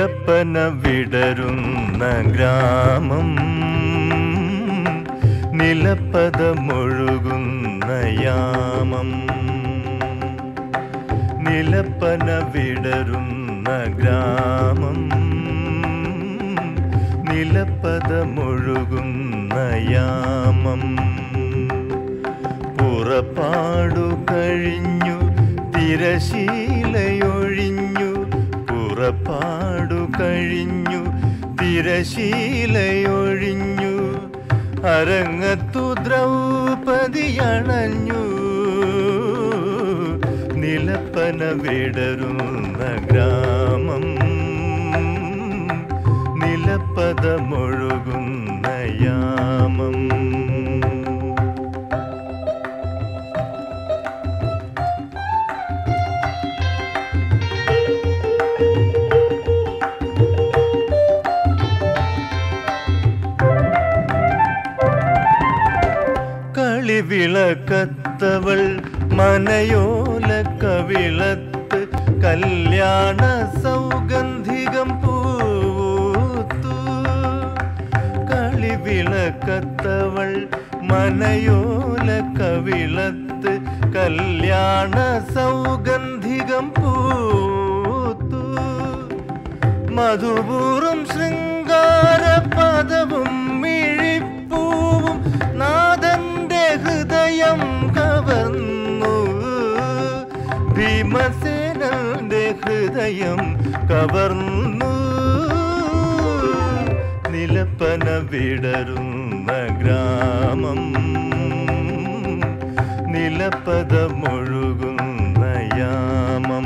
നിലപ്പന വിടരുന്ന ഗ്രാമം നിലപ്പദമൊഴുകുന്ന യാമം നിലപ്പന വിടരുന്ന ഗ്രാമം നിലപ്പദമൊഴുകുന്ന യാമം പുറപ്പാടു കഴിഞ്ഞു തിരശീലയൊഴിഞ്ഞു പുറപ്പാടു കഴിഞ്ഞു തിരശീലയൊഴിഞ്ഞു അരങ്ങത്തു ദ്രൗപതിയണഞ്ഞു നിലപ്പന വിടരുന്ന ഗ്രാമം നിലപ്പദമൊഴുകുന്ന യാമം കളിവിളക്കത്തവൾ മനയോല കവിളത്ത് കല്യാണ സൗഗന്ധികം പൂത്തു കളിവിളക്കത്തവൾ മനയോല കവിളത്ത് കല്യാണ സൗഗന്ധികം പൂത്തു മധുപൂറും ശൃംഗാര പദവും മിഴിപ്പൂവും നാദന്റെ ഹൃദയം കവർന്നു ഭീമസേനന്റെ ഹൃദയം കവർന്നു നിലപ്പന വിടരുന്ന ഗ്രാമം നിലപ്പദമൊഴുകുന്ന യാമം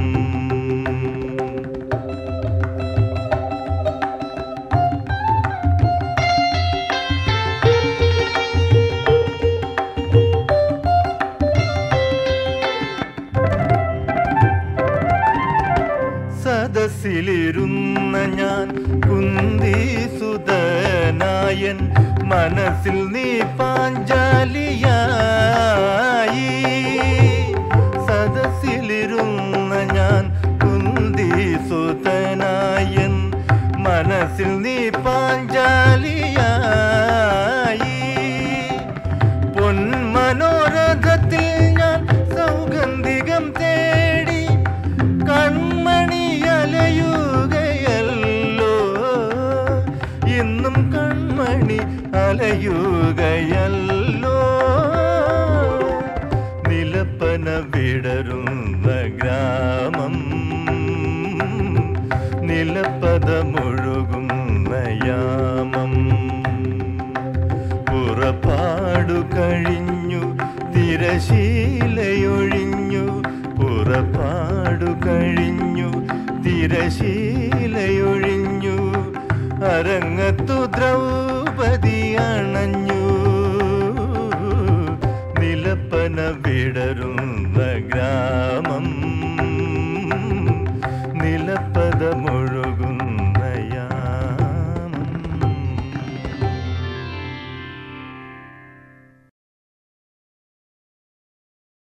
സദസ്സിലിരുന്ന ഞാൻ കുന്തി സുതനായൻ മനസ്സിൽ നീ പാഞ്ചാലിയായി സദസ്സിലിരുന്ന ഞാൻ കുന്തി സുതനായൻ മനസ്സിൽ നീ പാഞ്ചാലിയായി പൊന്മനോരഥത്തിൽ ഞാൻ സൗഗന്ധികം തേടി കൺമണി അലയുകയല്ലോ ഇന്നും കൺമണി അലയുകയല്ലോ നിലപ്പന വിടരുന്ന ഗ്രാമം നിലപ്പദമൊഴുകുന്ന യാമം പുറപ്പാടു കഴിഞ്ഞു തിരശീലയൊഴിഞ്ഞു പുറപ്പാടു കഴിഞ്ഞു തിരശീലയൊഴിഞ്ഞു അരങ്ങത്തു ദ്രൗപതി അണഞ്ഞു നിലപ്പന വിടരുന്ന